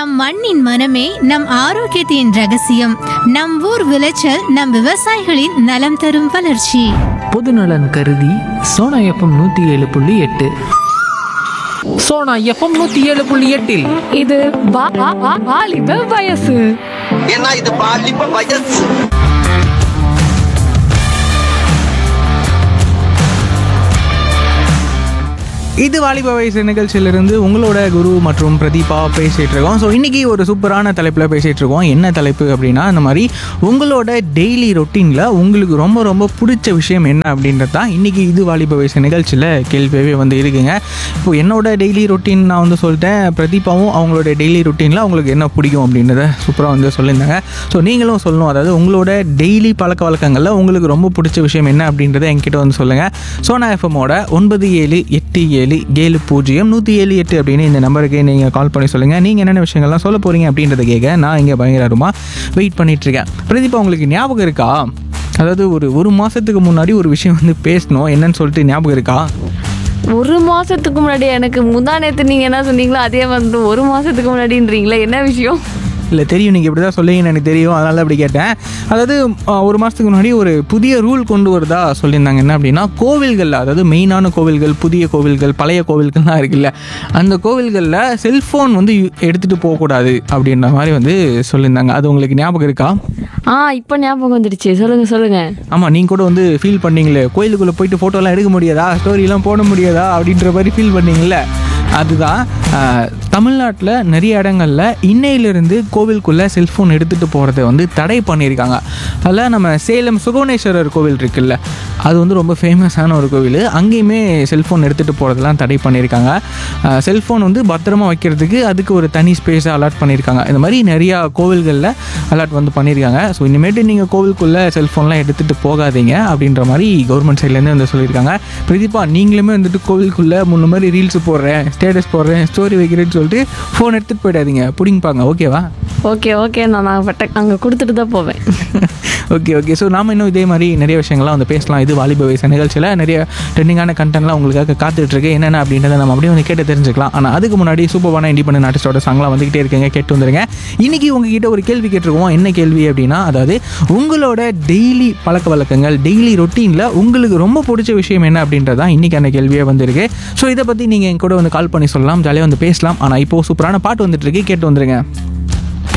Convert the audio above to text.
நம் மண்ணின் மனமே நம் ஆரோக்கியத்தின் ரகசியம் நம் ஊர் விளைச்சல் நம் விவசாயிகளின் நலம் தரும் வளர்ச்சி பொதுநலன் கருதி சோனா எஃப்எம் நூற்றி ஏழு புள்ளி எட்டு சோனா எஃப்எம் நூற்றி ஏழு புள்ளி எட்டில் இது வா- வா- வா- வாலிப வயசு ஏன்னா இது பாலிப்ப வயசு இது வாலிப வயசு நிகழ்ச்சியிலிருந்து உங்களோட குரு மற்றும் பிரதீபா பேசிகிட்டு இருக்கோம் ஸோ இன்றைக்கி ஒரு சூப்பரான தலைப்பில் பேசிகிட்டு இருக்கோம் என்ன தலைப்பு அப்படின்னா இந்த மாதிரி உங்களோட டெய்லி ரொட்டீனில் உங்களுக்கு ரொம்ப ரொம்ப பிடிச்ச விஷயம் என்ன அப்படின்றது தான் இன்றைக்கி இது வாலிப வயசு நிகழ்ச்சியில் கேள்வியாகவே வந்து இருக்குங்க இப்போ என்னோட டெய்லி ரொட்டீன் நான் வந்து சொல்லிட்டேன் பிரதீபாவும் அவங்களோட டெய்லி ரொட்டீனில் அவங்களுக்கு என்ன பிடிக்கும் அப்படின்றத சூப்பராக வந்து சொல்லியிருந்தாங்க ஸோ நீங்களும் சொல்லணும் அதாவது உங்களோட டெய்லி பழக்க வழக்கங்களில் உங்களுக்கு ரொம்ப பிடிச்ச விஷயம் என்ன அப்படின்றத என்கிட்ட வந்து சொல்லுங்கள் சோனா எஃப்எம்மோட ஒன்பது ஏழு எட்டு ஏழு ஏழு பூஜ்ஜியம் நூற்றி ஏழு எட்டு அப்படின்னு இந்த நம்பருக்கு நீங்கள் கால் பண்ணி சொல்லுங்கள் நீங்கள் என்னென்ன விஷயங்கள்லாம் சொல்ல போகிறீங்க அப்படின்றத கேட்க நான் இங்கே பயங்கரமாக வெயிட் பண்ணிகிட்ருக்கேன் பிரதீபா உங்களுக்கு ஞாபகம் இருக்கா அதாவது ஒரு ஒரு மாதத்துக்கு முன்னாடி ஒரு விஷயம் வந்து பேசணும் என்னன்னு சொல்லிட்டு ஞாபகம் இருக்கா ஒரு மாசத்துக்கு முன்னாடி எனக்கு முந்தா நேத்து நீங்க என்ன சொன்னீங்களோ அதே வந்து ஒரு மாசத்துக்கு முன்னாடின்றீங்களே என்ன விஷயம் இல்லை தெரியும் நீங்கள் இப்படி தான் சொல்லுவீங்கன்னு எனக்கு தெரியும் அதனால தான் அப்படி கேட்டேன் அதாவது ஆ, ஒரு மாதத்துக்கு முன்னாடி ஒரு புதிய ரூல் கொண்டு வரதா சொல்லியிருந்தாங்க என்ன அப்படின்னா கோவில்களில் அதாவது மெயினான கோவில்கள் புதிய கோவில்கள் பழைய கோவில்கள்லாம் இருக்குல்ல அந்த கோவில்களில் செல்ஃபோன் வந்து யூ- எடுத்துகிட்டு போகக்கூடாது அப்படின்ற மாதிரி வந்து சொல்லியிருந்தாங்க அது உங்களுக்கு ஞாபகம் இருக்கா ஆ இப்போ ஞாபகம் வந்துடுச்சு சொல்லுங்க சொல்லுங்க ஆமாம் நீங்கள் கூட வந்து ஃபீல் பண்ணீங்களே கோயிலுக்குள்ளே போயிட்டு ஃபோட்டோலாம் எடுக்க முடியாதா ஸ்டோரிலாம் போட முடியாதா அப்படின்ற மாதிரி ஃபீல் பண்ணீங்கல்ல அதுதான் தமிழ்நாட்டில் நிறைய இடங்களில் இன்னையிலிருந்து கோவிலுக்குள்ளே செல்ஃபோன் எடுத்துகிட்டு போகிறத வந்து தடை பண்ணியிருக்காங்க அதில் நம்ம சேலம் சுகவனேஸ்வரர் கோவில் இருக்குல்ல அது வந்து ரொம்ப ஃபேமஸான ஒரு கோவில் அங்கேயுமே செல்ஃபோன் எடுத்துகிட்டு போகிறதெல்லாம் தடை பண்ணியிருக்காங்க செல்ஃபோன் வந்து பத்திரமா வைக்கிறதுக்கு அதுக்கு ஒரு தனி ஸ்பேஸை அலாட் பண்ணியிருக்காங்க இந்த மாதிரி நிறையா கோவில்களில் அலாட் வந்து பண்ணியிருக்காங்க ஸோ இனிமேட்டு நீங்கள் கோவிலுக்குள்ளே செல்ஃபோன்லாம் எடுத்துகிட்டு போகாதீங்க அப்படின்ற மாதிரி கவர்மெண்ட் சைட்லேருந்து வந்து சொல்லியிருக்காங்க பிரதீபா நீங்களுமே வந்துட்டு கோவிலுக்குள்ளே முன்ன மாதிரி ரீல்ஸ் போடுறேன் ஸ்டேட்டஸ் போடுறேன் ஸ்டோரி வைக்கிறேன்னு சொல்லிட்டு ஃபோன் எடுத்துகிட்டு போயிடாதீங்க பிடிங்கிப்பாங்க ஓகேவா ஓகே ஓகே நான் நான் பட்ட அங்கே கொடுத்துட்டு தான் போவேன் ஓகே ஓகே ஸோ நாம இன்னும் இதே மாதிரி நிறைய விஷயங்கள்லாம் வந்து பேசலாம் இது வாலிப வயசு நிகழ்ச்சியில் நிறைய ட்ரெண்டிங்கான கண்டென்ட்லாம் உங்களுக்காக காத்துட்டு இருக்கு என்னென்ன அப்படின்றத நம்ம அப்படியே வந்து கேட்டு தெரிஞ்சுக்கலாம் ஆனால் அதுக்கு முன்னாடி சூப்பரான இண்டிபெண்டன்ட் ஆர்டிஸ்டோட சாங்லாம் வந்துகிட்டே இருக்கீங்க கேட்டு வந்துருங்க இன்னைக்கு உங்ககிட்ட ஒரு கேள்வி கேட்டிருக்கோம் என்ன கேள்வி அப்படின்னா அதாவது உங்களோட டெய்லி பழக்க வழக்கங்கள் டெய்லி ரொட்டீனில் உங்களுக்கு ரொம்ப பிடிச்ச விஷயம் என்ன அப்படின்றதான் இன்னைக்கான கேள்வியே வந்திருக்கு ஸோ இதை பற்றி நீங்கள் என் கூட வந்து கால் பண்ணி சொல்லலாம் ஜாலியாக வந்து பேசலாம் ஆனால் இப்போ சூப்பரான பாட்டு வந்துட்டு இருக்கு கேட்டு வந்துருங்க